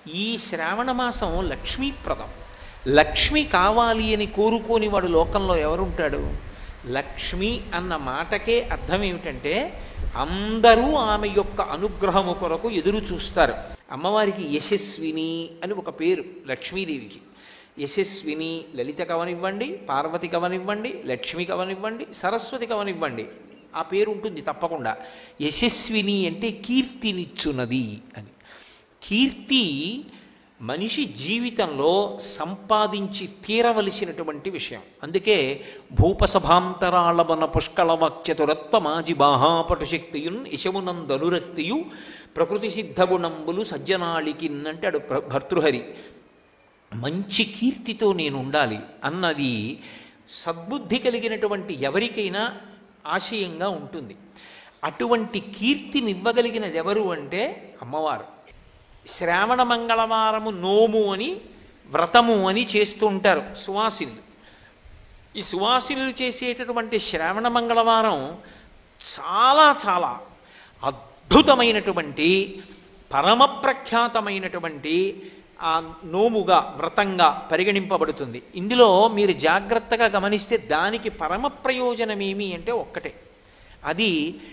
ఈ శ్రావణ మాసం లక్ష్మీప్రదం లక్ష్మి కావాలి అని కోరుకోని వాడు లోకంలో ఎవరుంటాడు లక్ష్మి అన్న మాటకే అర్థం ఏమిటంటే అందరూ ఆమె యొక్క అనుగ్రహము కొరకు ఎదురు చూస్తారు అమ్మవారికి యశస్విని అని ఒక పేరు లక్ష్మీదేవికి యశస్విని లలిత కవనివ్వండి పార్వతి కవనివ్వండి లక్ష్మి కవనివ్వండి సరస్వతి కవనివ్వండి ఆ పేరు ఉంటుంది తప్పకుండా యశస్విని అంటే కీర్తినిచ్చున్నది అని కీర్తి మనిషి జీవితంలో సంపాదించి తీరవలసినటువంటి విషయం అందుకే భూపసభాంతరాళవన పుష్కళవాక్యతురత్వమాజి బాహాపటుశక్తియున్ యశమునందనురక్తియు ప్రకృతి సిద్ధగుణంబులు సజ్జనాళికిన్ అంటాడు ప్ర- భర్తృహరి మంచి కీర్తితో నేను ఉండాలి అన్నది సద్బుద్ధి కలిగినటువంటి ఎవరికైనా ఆశయంగా ఉంటుంది అటువంటి కీర్తినివ్వగలిగినది ఎవరు అంటే అమ్మవారు శ్రావణ మంగళవారము నోము అని వ్రతము అని చేస్తూ ఉంటారు సువాసినులు ఈ సువాసినులు చేసేటటువంటి శ్రావణ మంగళవారం చాలా చాలా అద్భుతమైనటువంటి పరమ ప్రఖ్యాతమైనటువంటి ఆ నోముగా వ్రతంగా పరిగణింపబడుతుంది ఇందులో మీరు జాగ్రత్తగా గమనిస్తే దానికి పరమ ప్రయోజనం ఏమి అంటే ఒక్కటే అది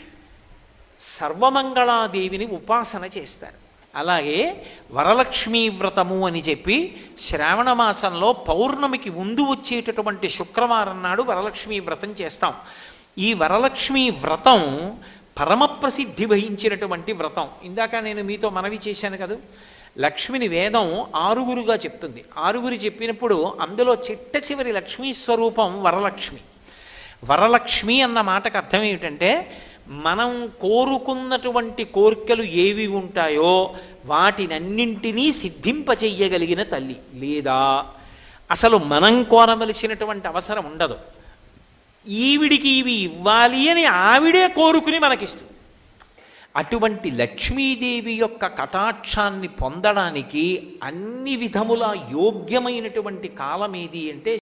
సర్వమంగళాదేవిని ఉపాసన చేస్తారు అలాగే వరలక్ష్మీ వ్రతము అని చెప్పి శ్రావణ మాసంలో పౌర్ణమికి ముందు వచ్చేటటువంటి శుక్రవారం నాడు వరలక్ష్మీ వ్రతం చేస్తాం ఈ వరలక్ష్మీ వ్రతం పరమ ప్రసిద్ధి వహించినటువంటి వ్రతం ఇందాక నేను మీతో మనవి చేశాను కదా లక్ష్మిని వేదం ఆరుగురుగా చెప్తుంది ఆరుగురు చెప్పినప్పుడు అందులో చిట్ట చివరి లక్ష్మీ స్వరూపం వరలక్ష్మి వరలక్ష్మి అన్న మాటకు అర్థం ఏమిటంటే మనం కోరుకున్నటువంటి కోరికలు ఏవి ఉంటాయో వాటినన్నింటినీ సిద్ధింపచెయ్యగలిగిన తల్లి లేదా అసలు మనం కోరవలసినటువంటి అవసరం ఉండదు ఈవిడికి ఇవి ఇవ్వాలి అని ఆవిడే కోరుకుని మనకిస్తుంది అటువంటి లక్ష్మీదేవి యొక్క కటాక్షాన్ని పొందడానికి అన్ని విధముల యోగ్యమైనటువంటి కాలం ఏది అంటే